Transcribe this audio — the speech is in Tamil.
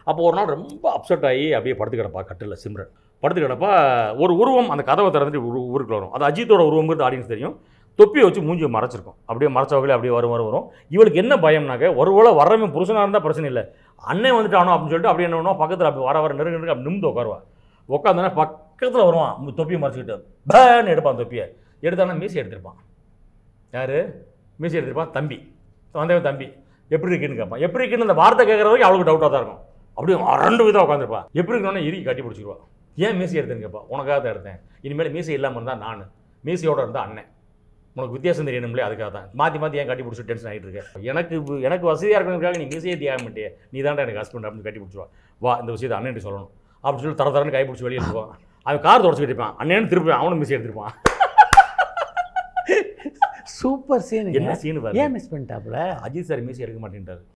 அப்போ ஒரு நாள் ரொம்ப அப்செட் ஆகி அப்படியே படுத்து கிடப்பா கட்டில் சிம்ரன் படுத்து கிடப்பா ஒரு உருவம் அந்த கதவை திறந்துட்டு உரு ஊருக்கு வரும் அது அஜித்தோட உருவங்கிறது ஆடியன்ஸ் தெரியும் தொப்பியை வச்சு மூஞ்சியை மறைச்சிருக்கும் அப்படியே மறைச்சவங்களே அப்படியே வரும் வரும் வரும் இவளுக்கு என்ன பயம்னாக்க ஒருவேளை வரவன் புருஷனாக இருந்தால் பிரச்சனை இல்லை அண்ணன் வந்துட்டானோ அப்படின்னு சொல்லிட்டு அப்படியே என்ன பண்ணுவா பக்கத்தில் அப்படி வர வர நெருங்க நெருங்க அப்படி நிமிந்து உட்காருவா உட்காந்தோன்னா பக்கத்தில் வருவான் மு- தொப்பியை மறைச்சிக்கிட்டு பேன்னு எடுப்பான் தொப்பியை எடுத்தானா மீசி எடுத்திருப்பான் யார் மீசி எடுத்திருப்பான் தம்பி வந்தவன் தம்பி எப்படி இருக்குன்னு கேட்பான் எப்படி இருக்குன்னு அந்த வார்த்தை கேட்குற வரைக்கும் அவளுக்கு டவுட்டாக தான் இருக்கும் அப்படியே ரெண்டு விதம் உட்காந்துருப்பா எப்படி இருக்கணும்னா இறுக்கி கட்டி பிடிச்சிருவா ஏன் மீசி எடுத்தேன்னு கேட்பா உனக்காக தான் எடுத்தேன் இனிமேல் மீசி இல்லாமல் இருந்தால் நான் மீசியோட இருந்தால் அண்ணன் உனக்கு வித்தியாசம் தெரியணும்லே அதுக்காக தான் மாற்றி மாற்றி ஏன் கட்டி பிடிச்சி டென்ஷன் ஆகிட்டு இருக்க எனக்கு வு- எனக்கு வசதியாக இருக்கணுக்காக நீ மீசையே தியாக மாட்டியே நீ தான்டா எனக்கு ஹஸ்பண்ட் அப்படின்னு கட்டி பிடிச்சிவா வா இந்த விஷயத்தை அண்ணன் சொல்லணும் அப்படின்னு சொல்லி தர தரன்னு கை பிடிச்சி வெளியே போவான் அவன் கார் தொடச்சிக்கிட்டு இருப்பான் அண்ணன் திருப்பி அவனும் மீசி எடுத்திருப்பான் சூப்பர் சீன் என்ன சீனு பாரு ஏன் மிஸ் பண்ணிட்டாப்புல அஜித் சார் மீசி எடுக்க மாட்டேன்ட்டாரு